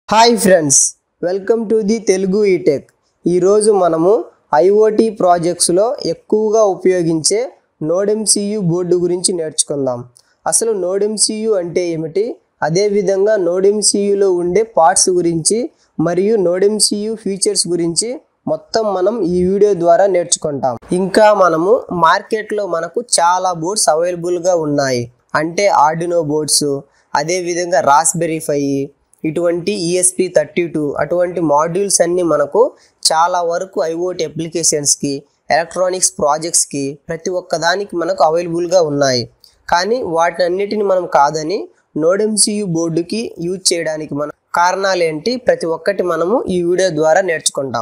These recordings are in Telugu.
hi friends welcome to the Telugu etech ఈరోజు మనము ఐఓటీ ప్రాజెక్ట్స్లో ఎక్కువగా ఉపయోగించే నోడెంసియు బోర్డు గురించి నేర్చుకుందాం అసలు నోడెంసియు అంటే ఏమిటి అదేవిధంగా నోడెంసియులో ఉండే పార్ట్స్ గురించి మరియు నోడెంసియు ఫీచర్స్ గురించి మొత్తం మనం ఈ వీడియో ద్వారా నేర్చుకుంటాం ఇంకా మనము మార్కెట్లో మనకు చాలా బోర్డ్స్ అవైలబుల్గా ఉన్నాయి అంటే ఆర్డినో బోర్డ్స్ అదేవిధంగా రాస్బెరీ ఫై ఇటువంటి ఈఎస్పి థర్టీ టూ అటువంటి మాడ్యూల్స్ అన్నీ మనకు చాలా వరకు ఐఓటీ అప్లికేషన్స్కి ఎలక్ట్రానిక్స్ ప్రాజెక్ట్స్కి ప్రతి ఒక్క దానికి మనకు అవైలబుల్గా ఉన్నాయి కానీ వాటిని అన్నిటిని మనం కాదని నోడెంసియు బోర్డుకి యూజ్ చేయడానికి మనం కారణాలు ఏంటి ప్రతి ఒక్కటి మనము ఈ వీడియో ద్వారా నేర్చుకుంటాం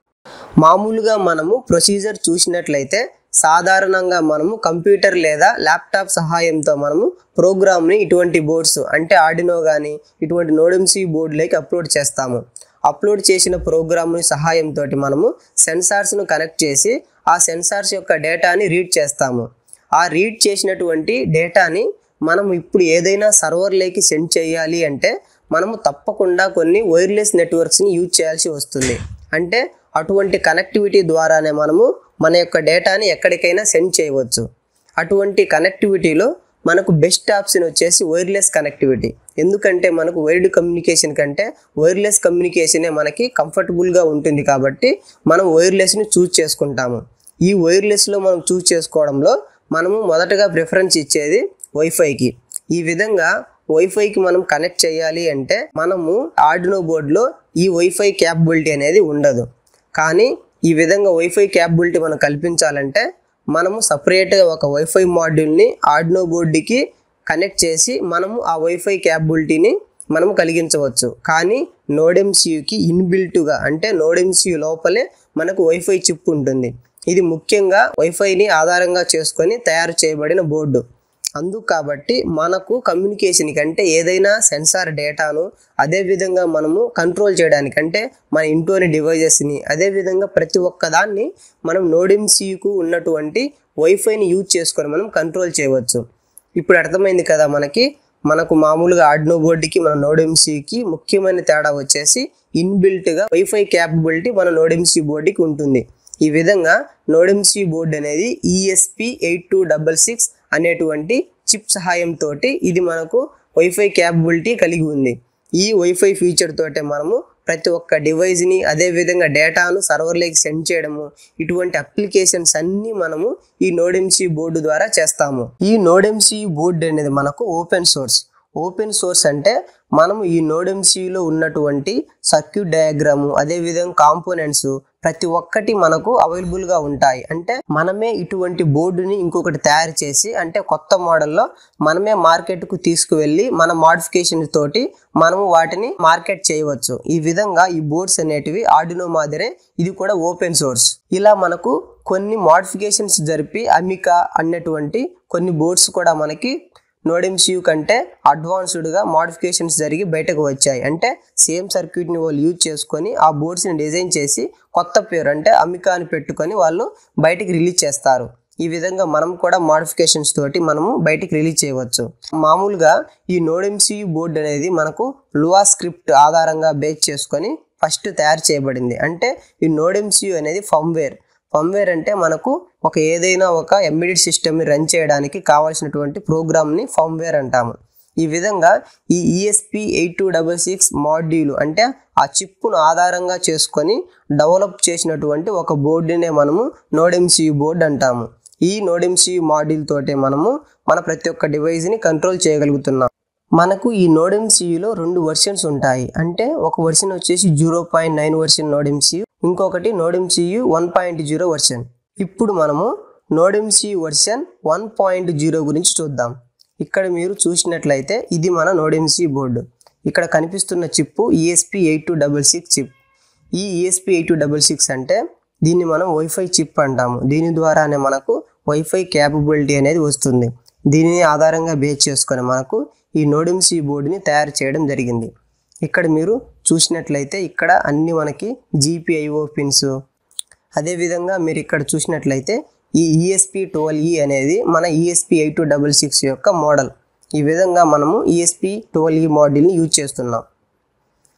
మామూలుగా మనము ప్రొసీజర్ చూసినట్లయితే సాధారణంగా మనము కంప్యూటర్ లేదా ల్యాప్టాప్ సహాయంతో మనము ప్రోగ్రామ్ని ఇటువంటి బోర్డ్స్ అంటే ఆర్డినో కానీ ఇటువంటి నోడెంసీ బోర్డులోకి అప్లోడ్ చేస్తాము అప్లోడ్ చేసిన ప్రోగ్రామ్ని సహాయంతో మనము సెన్సార్స్ను కనెక్ట్ చేసి ఆ సెన్సార్స్ యొక్క డేటాని రీడ్ చేస్తాము ఆ రీడ్ చేసినటువంటి డేటాని మనం ఇప్పుడు ఏదైనా సర్వర్లోకి సెండ్ చేయాలి అంటే మనము తప్పకుండా కొన్ని వైర్లెస్ నెట్వర్క్స్ని యూజ్ చేయాల్సి వస్తుంది అంటే అటువంటి కనెక్టివిటీ ద్వారానే మనము మన యొక్క డేటాని ఎక్కడికైనా సెండ్ చేయవచ్చు అటువంటి కనెక్టివిటీలో మనకు బెస్ట్ ఆప్షన్ వచ్చేసి వైర్లెస్ కనెక్టివిటీ ఎందుకంటే మనకు వైర్డ్ కమ్యూనికేషన్ కంటే వైర్లెస్ కమ్యూనికేషనే మనకి కంఫర్టబుల్గా ఉంటుంది కాబట్టి మనం వైర్లెస్ని చూజ్ చేసుకుంటాము ఈ వైర్లెస్లో మనం చూజ్ చేసుకోవడంలో మనము మొదటగా ప్రిఫరెన్స్ ఇచ్చేది వైఫైకి ఈ విధంగా వైఫైకి మనం కనెక్ట్ చేయాలి అంటే మనము ఆర్డినో బోర్డులో ఈ వైఫై క్యాపబిలిటీ అనేది ఉండదు కానీ ఈ విధంగా వైఫై క్యాపబిలిటీ మనం కల్పించాలంటే మనము సపరేట్గా ఒక వైఫై మాడ్యూల్ని ఆర్డినో బోర్డుకి కనెక్ట్ చేసి మనము ఆ వైఫై క్యాపబిలిటీని మనము కలిగించవచ్చు కానీ నోడెంసియుకి ఇన్బిల్ట్గా అంటే నోడెంసియు లోపలే మనకు వైఫై చిప్ ఉంటుంది ఇది ముఖ్యంగా వైఫైని ఆధారంగా చేసుకొని తయారు చేయబడిన బోర్డు అందుకు కాబట్టి మనకు కమ్యూనికేషన్ కంటే ఏదైనా సెన్సార్ డేటాను అదేవిధంగా మనము కంట్రోల్ చేయడానికి అంటే మన ఇంట్లోని డివైజెస్ని అదేవిధంగా ప్రతి ఒక్క దాన్ని మనం నోడెంసీకు ఉన్నటువంటి వైఫైని యూజ్ చేసుకొని మనం కంట్రోల్ చేయవచ్చు ఇప్పుడు అర్థమైంది కదా మనకి మనకు మామూలుగా ఆర్డినో బోర్డుకి మన నోడెంసీకి ముఖ్యమైన తేడా వచ్చేసి ఇన్బిల్ట్గా వైఫై క్యాపబిలిటీ మన నోడెంసీ బోర్డుకి ఉంటుంది ఈ విధంగా నోడెంసీ బోర్డు అనేది ESP eight two double six అనేటువంటి చిప్ సహాయంతో ఇది మనకు వైఫై క్యాపబిలిటీ కలిగి ఉంది ఈ వైఫై ఫీచర్ తోటే మనము ప్రతి ఒక్క డివైస్ని అదేవిధంగా డేటాను సర్వర్లోకి సెండ్ చేయడము ఇటువంటి అప్లికేషన్స్ అన్నీ మనము ఈ నోడెంసీ బోర్డు ద్వారా చేస్తాము ఈ నోడెంసీ బోర్డు అనేది మనకు ఓపెన్ సోర్స్ ఓపెన్ సోర్స్ అంటే మనము ఈ నోడెంసీలో ఉన్నటువంటి సర్క్యూట్ డయాగ్రాము అదేవిధంగా కాంపోనెంట్స్ ప్రతి ఒక్కటి మనకు అవైలబుల్గా ఉంటాయి అంటే మనమే ఇటువంటి బోర్డుని ఇంకొకటి తయారు చేసి అంటే కొత్త మోడల్లో మనమే మార్కెట్కు తీసుకువెళ్ళి మన మాడిఫికేషన్ తోటి మనము వాటిని మార్కెట్ చేయవచ్చు ఈ విధంగా ఈ బోర్డ్స్ అనేటివి ఆర్డినో మాదిరే ఇది కూడా ఓపెన్ సోర్స్ ఇలా మనకు కొన్ని మాడిఫికేషన్స్ జరిపి అమికా అన్నటువంటి కొన్ని బోర్డ్స్ కూడా మనకి నోడెంసియు కంటే అడ్వాన్స్డ్గా మాడిఫికేషన్స్ జరిగి బయటకు వచ్చాయి అంటే సేమ్ సర్క్యూట్ని వాళ్ళు యూజ్ చేసుకొని ఆ బోర్డ్స్ని డిజైన్ చేసి కొత్త పేరు అంటే అమికా అని పెట్టుకొని వాళ్ళు బయటికి రిలీజ్ చేస్తారు ఈ విధంగా మనం కూడా మాడిఫికేషన్స్ తోటి మనము బయటికి రిలీజ్ చేయవచ్చు మామూలుగా ఈ నోడెంసియు బోర్డు అనేది మనకు లువా స్క్రిప్ట్ ఆధారంగా బేస్ చేసుకొని ఫస్ట్ తయారు చేయబడింది అంటే ఈ నోడెంసియు అనేది ఫమ్వేర్ ఫమ్వేర్ అంటే మనకు ఒక ఏదైనా ఒక ఎంబెడెడ్ సిస్టమ్ని రన్ చేయడానికి కావాల్సినటువంటి ప్రోగ్రామ్ని ఫమ్వేర్ అంటాము ఈ విధంగా ఈ ESP eight two double six module అంటే ఆ చిప్పును ఆధారంగా చేసుకొని డెవలప్ చేసినటువంటి ఒక బోర్డునే మనము నోడెంసియు బోర్డు అంటాము ఈ నోడెంసియు మాడ్యూల్ తోటే మనము మన ప్రతి ఒక్క డివైస్ని కంట్రోల్ చేయగలుగుతున్నాం మనకు ఈ నోడెంసియులో రెండు వర్షన్స్ ఉంటాయి అంటే ఒక వర్షన్ వచ్చేసి zero point nine version NodeMCU ఇంకొకటి NodeMCU one point zero version ఇప్పుడు మనము NodeMCU version one point zero గురించి చూద్దాం ఇక్కడ మీరు చూసినట్లయితే ఇది మన నోడెంసీ బోర్డు ఇక్కడ కనిపిస్తున్న chip ESP eight two double six chip ఈ ESP eight two double six అంటే దీన్ని మనం వైఫై చిప్ అంటాము దీని ద్వారానే మనకు వైఫై క్యాపబిలిటీ అనేది వస్తుంది దీనిని ఆధారంగా బేస్ చేసుకొని మనకు ఈ నోడెంసీ బోర్డుని తయారు చేయడం జరిగింది ఇక్కడ మీరు చూసినట్లయితే ఇక్కడ అన్ని మనకి జీపీఐఓ పిన్స్ అదేవిధంగా మీరు ఇక్కడ చూసినట్లయితే ఈ ఈఎస్పి ట్వెల్వ్ ఈ అనేది మన ESP eight two double six యొక్క మోడల్ ఈ విధంగా మనము ఈఎస్పి ట్వెల్వ్ ఈ మోడల్ని యూజ్ చేస్తున్నాం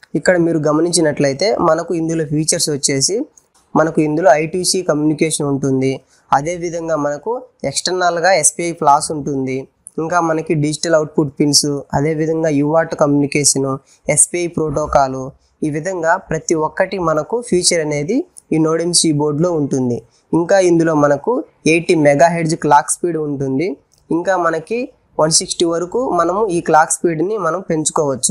ఇక్కడ మీరు గమనించినట్లయితే మనకు ఇందులో ఫీచర్స్ వచ్చేసి మనకు ఇందులో ఐటీసీ కమ్యూనికేషన్ ఉంటుంది అదేవిధంగా మనకు ఎక్స్టర్నల్గా ఎస్పిఐ ఫ్లాస్ ఉంటుంది ఇంకా మనకి డిజిటల్ అవుట్పుట్ పిన్స్ అదేవిధంగా యువాట్ కమ్యూనికేషను ఎస్పిఐ ప్రోటోకాలు ఈ విధంగా ప్రతి ఒక్కటి మనకు ఫీచర్ అనేది ఈ నోడెంసీ బోర్డులో ఉంటుంది ఇంకా ఇందులో మనకు eighty mega hertz clock speed ఉంటుంది ఇంకా మనకి వన్ సిక్స్టీ వరకు మనము ఈ క్లాక్ స్పీడ్ని మనం పెంచుకోవచ్చు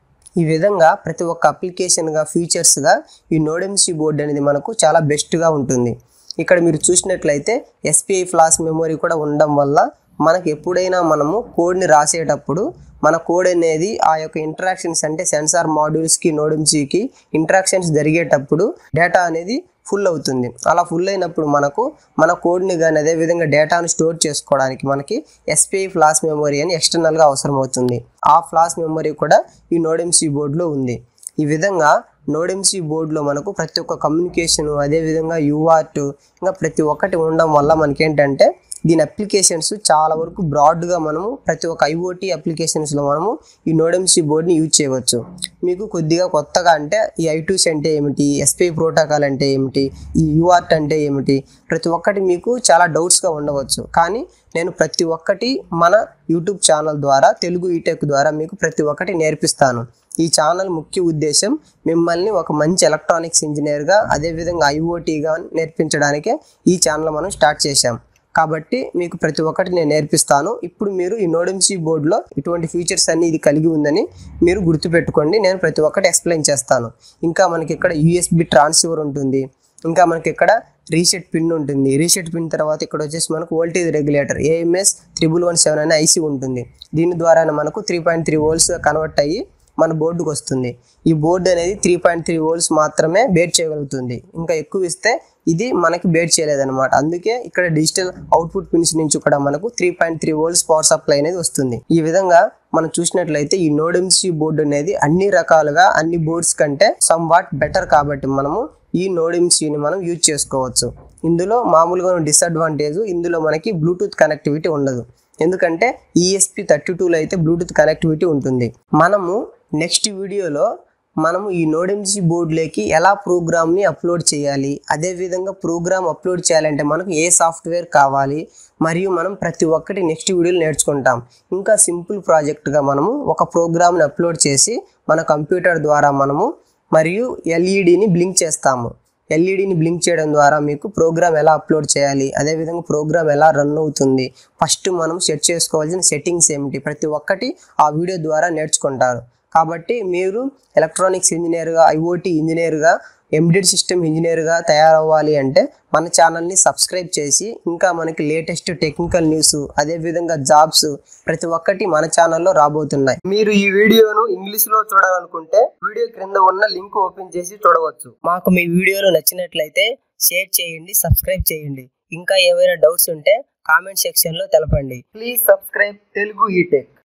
ఈ విధంగా ప్రతి ఒక్క అప్లికేషన్గా ఫీచర్స్గా ఈ నోడెంసీ బోర్డ్ అనేది మనకు చాలా బెస్ట్గా ఉంటుంది ఇక్కడ మీరు చూసినట్లయితే ఎస్పిఐ ఫ్లాస్ మెమొరీ కూడా ఉండడం వల్ల మనకు ఎప్పుడైనా మనము కోడ్ని రాసేటప్పుడు మన కోడ్ అనేది ఆ యొక్క ఇంటరాక్షన్స్ అంటే సెన్సార్ మాడ్యూల్స్కి నోడెంసీకి ఇంటరాక్షన్స్ జరిగేటప్పుడు డేటా అనేది ఫుల్ అవుతుంది అలా ఫుల్ అయినప్పుడు మనకు మన కోడ్ని కానీ అదేవిధంగా డేటాను స్టోర్ చేసుకోవడానికి మనకి ఎస్పిఐ ఫ్లాస్ మెమొరీ అని ఎక్స్టర్నల్గా అవసరం అవుతుంది ఆ ఫ్లాస్ మెమొరీ కూడా ఈ నోడెంసీ బోర్డులో ఉంది ఈ విధంగా నోడెంసీ బోర్డులో మనకు ప్రతి ఒక్క కమ్యూనికేషన్ అదేవిధంగా యూఆర్ట్ ఇంకా ప్రతి ఒక్కటి ఉండడం వల్ల మనకేంటంటే దీని అప్లికేషన్స్ చాలా వరకు బ్రాడ్గా మనము ప్రతి ఒక్క ఐఓటీ అప్లికేషన్స్లో మనము ఈ నోడెంసీ బోర్డ్ని యూజ్ చేయవచ్చు మీకు కొద్దిగా కొత్తగా అంటే ఈ ఐటూస్ అంటే ఏమిటి ఎస్పీ ప్రోటోకాల్ అంటే ఏమిటి ఈ యూఆర్ట్ అంటే ఏమిటి ప్రతి ఒక్కటి మీకు చాలా డౌట్స్గా ఉండవచ్చు కానీ నేను ప్రతి ఒక్కటి మన యూట్యూబ్ ఛానల్ ద్వారా తెలుగు ఈటెక్ ద్వారా మీకు ప్రతి ఒక్కటి నేర్పిస్తాను ఈ ఛానల్ ముఖ్య ఉద్దేశం మిమ్మల్ని ఒక మంచి ఎలక్ట్రానిక్స్ ఇంజనీర్గా అదేవిధంగా ఐఓటీగా నేర్పించడానికే ఈ ఛానల్ మనం స్టార్ట్ చేశాం కాబట్టి మీకు ప్రతి ఒక్కటి నేను నేర్పిస్తాను ఇప్పుడు మీరు ఈ నోడెంసీ బోర్డులో ఇటువంటి ఫీచర్స్ అన్ని ఇది కలిగి ఉందని మీరు గుర్తుపెట్టుకోండి నేను ప్రతి ఒక్కటి ఎక్స్ప్లెయిన్ చేస్తాను ఇంకా మనకి ఇక్కడ యూఎస్బి ట్రాన్స్ఫర్ ఉంటుంది ఇంకా మనకి ఇక్కడ రీసెట్ పిన్ ఉంటుంది రీసెట్ పిన్ తర్వాత ఇక్కడ వచ్చేసి మనకు voltage regulator AMS triple one seven అనే ఐసీ ఉంటుంది దీని ద్వారా మనకు three point three volts convert అయ్యి మన బోర్డుకు వస్తుంది ఈ బోర్డు అనేది త్రీ పాయింట్ త్రీ వోల్స్ మాత్రమే బేట్ చేయగలుగుతుంది ఇంకా ఎక్కువ ఇస్తే ఇది మనకి బేట్ చేయలేదన్నమాట అందుకే ఇక్కడ డిజిటల్ అవుట్పుట్ పిన్స్ నుంచి కూడా మనకు three point three volts power supply అనేది వస్తుంది ఈ విధంగా మనం చూసినట్లయితే ఈ నోడెంసీ బోర్డు అనేది అన్ని రకాలుగా అన్ని బోర్డ్స్ కంటే సమ్ వాట్ బెటర్ కాబట్టి మనము ఈ నోడెంసీని మనం యూజ్ చేసుకోవచ్చు ఇందులో మామూలుగా డిసడ్వాంటేజ్ ఇందులో మనకి బ్లూటూత్ కనెక్టివిటీ ఉండదు ఎందుకంటే ఈఎస్పి థర్టీ టూలో అయితే బ్లూటూత్ కనెక్టివిటీ ఉంటుంది మనము నెక్స్ట్ వీడియోలో మనము ఈ నోడెంసీ బోర్డులోకి ఎలా ప్రోగ్రామ్ని అప్లోడ్ చేయాలి అదేవిధంగా ప్రోగ్రామ్ అప్లోడ్ చేయాలంటే మనకు ఏ సాఫ్ట్వేర్ కావాలి మరియు మనం ప్రతి ఒక్కటి నెక్స్ట్ వీడియోలో నేర్చుకుంటాం ఇంకా సింపుల్ ప్రాజెక్ట్గా మనము ఒక ప్రోగ్రామ్ని అప్లోడ్ చేసి మన కంప్యూటర్ ద్వారా మనము మరియు ఎల్ఈడిని బ్లింక్ చేస్తాము ఎల్ఈడిని బ్లింక్ చేయడం ద్వారా మీకు ప్రోగ్రామ్ ఎలా అప్లోడ్ చేయాలి అదేవిధంగా ప్రోగ్రామ్ ఎలా రన్ అవుతుంది ఫస్ట్ మనం సెట్ చేసుకోవాల్సిన సెట్టింగ్స్ ఏమిటి ప్రతి ఒక్కటి ఆ వీడియో ద్వారా నేర్చుకుంటారు కాబట్టి మీరు ఎలక్ట్రానిక్స్ ఇంజనీర్గా ఐఓటీ ఇంజనీర్గా ఎంబెడెడ్ సిస్టమ్ ఇంజనీర్గా తయారవ్వాలి అంటే మన ఛానల్ని సబ్స్క్రైబ్ చేసి ఇంకా మనకి లేటెస్ట్ టెక్నికల్ న్యూస్ అదేవిధంగా జాబ్స్ ప్రతి ఒక్కటి మన ఛానల్లో రాబోతున్నాయి మీరు ఈ వీడియోను ఇంగ్లీష్లో చూడాలనుకుంటే వీడియో క్రింద ఉన్న లింక్ ఓపెన్ చేసి చూడవచ్చు మాకు మీ వీడియోలు నచ్చినట్లయితే షేర్ చేయండి సబ్స్క్రైబ్ చేయండి ఇంకా ఏవైనా డౌట్స్ ఉంటే కామెంట్ సెక్షన్లో తెలపండి ప్లీజ్ సబ్స్క్రైబ్ తెలుగు ఈటెక్